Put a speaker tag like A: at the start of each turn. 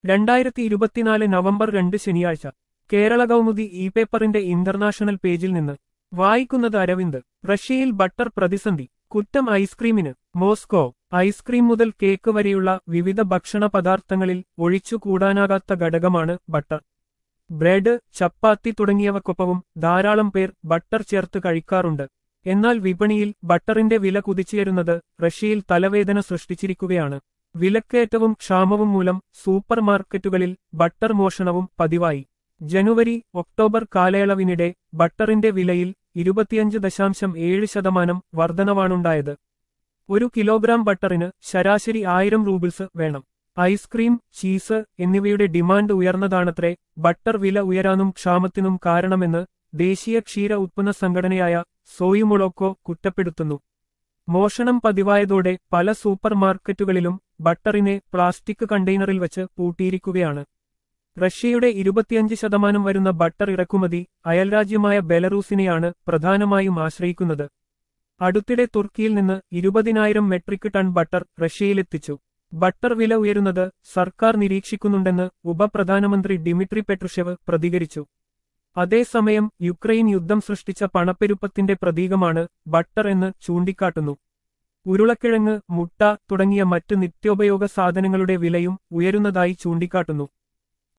A: രണ്ടായിരത്തി ഇരുപത്തിനാല് നവംബർ രണ്ട് ശനിയാഴ്ച കേരള കൗമുദി ഇ പേപ്പറിന്റെ ഇന്റർനാഷണൽ പേജിൽ നിന്ന് വായിക്കുന്നത് അരവിന്ദ് റഷ്യയിൽ ബട്ടർ പ്രതിസന്ധി കുറ്റം ഐസ്ക്രീമിന് മോസ്കോ ഐസ്ക്രീം മുതൽ കേക്ക് വരെയുള്ള വിവിധ ഭക്ഷണ പദാർത്ഥങ്ങളിൽ ഒഴിച്ചുകൂടാനാകാത്ത ഘടകമാണ് ബട്ടർ ബ്രെഡ് ചപ്പാത്തി തുടങ്ങിയവക്കൊപ്പവും ധാരാളം പേർ ബട്ടർ ചേർത്ത് കഴിക്കാറുണ്ട് എന്നാൽ വിപണിയിൽ ബട്ടറിന്റെ വില കുതിച്ചുയരുന്നത് റഷ്യയിൽ തലവേദന സൃഷ്ടിച്ചിരിക്കുകയാണ് വിലക്കയറ്റവും ക്ഷാമവും മൂലം സൂപ്പർ മാർക്കറ്റുകളിൽ ബട്ടർ മോഷണവും പതിവായി ജനുവരി ഒക്ടോബർ കാലയളവിനിടെ ബട്ടറിന്റെ വിലയിൽ ഇരുപത്തിയഞ്ച് ദശാംശം ഏഴ് ശതമാനം വർധനവാണുണ്ടായത് ഒരു കിലോഗ്രാം ബട്ടറിന് ശരാശരി ആയിരം റൂബിൾസ് വേണം ഐസ്ക്രീം ചീസ് എന്നിവയുടെ ഡിമാൻഡ് ഉയർന്നതാണത്രേ ബട്ടർ വില ഉയരാനും ക്ഷാമത്തിനും കാരണമെന്ന് ദേശീയ ക്ഷീര ഉത്പന്ന സംഘടനയായ സോയുമൊളോക്കോ കുറ്റപ്പെടുത്തുന്നു മോഷണം പതിവായതോടെ പല സൂപ്പർ മാർക്കറ്റുകളിലും ബട്ടറിനെ പ്ലാസ്റ്റിക് കണ്ടെയ്നറിൽ വച്ച് പൂട്ടിയിരിക്കുകയാണ് റഷ്യയുടെ ഇരുപത്തിയഞ്ച് ശതമാനം വരുന്ന ബട്ടർ ഇറക്കുമതി അയൽരാജ്യമായ ബെലറൂസിനെയാണ് പ്രധാനമായും ആശ്രയിക്കുന്നത് അടുത്തിടെ തുർക്കിയിൽ നിന്ന് ഇരുപതിനായിരം മെട്രിക് ടൺ ബട്ടർ റഷ്യയിലെത്തിച്ചു ബട്ടർ വില ഉയരുന്നത് സർക്കാർ നിരീക്ഷിക്കുന്നുണ്ടെന്ന് ഉപപ്രധാനമന്ത്രി ഡിമിട്രി പെട്രുഷെവ് പ്രതികരിച്ചു അതേസമയം യുക്രൈൻ യുദ്ധം സൃഷ്ടിച്ച പണപ്പെരുപ്പത്തിന്റെ പ്രതീകമാണ് ബട്ടർ എന്ന് ചൂണ്ടിക്കാട്ടുന്നു ഉരുളക്കിഴങ്ങ് മുട്ട തുടങ്ങിയ മറ്റ് നിത്യോപയോഗ സാധനങ്ങളുടെ വിലയും ഉയരുന്നതായി ചൂണ്ടിക്കാട്ടുന്നു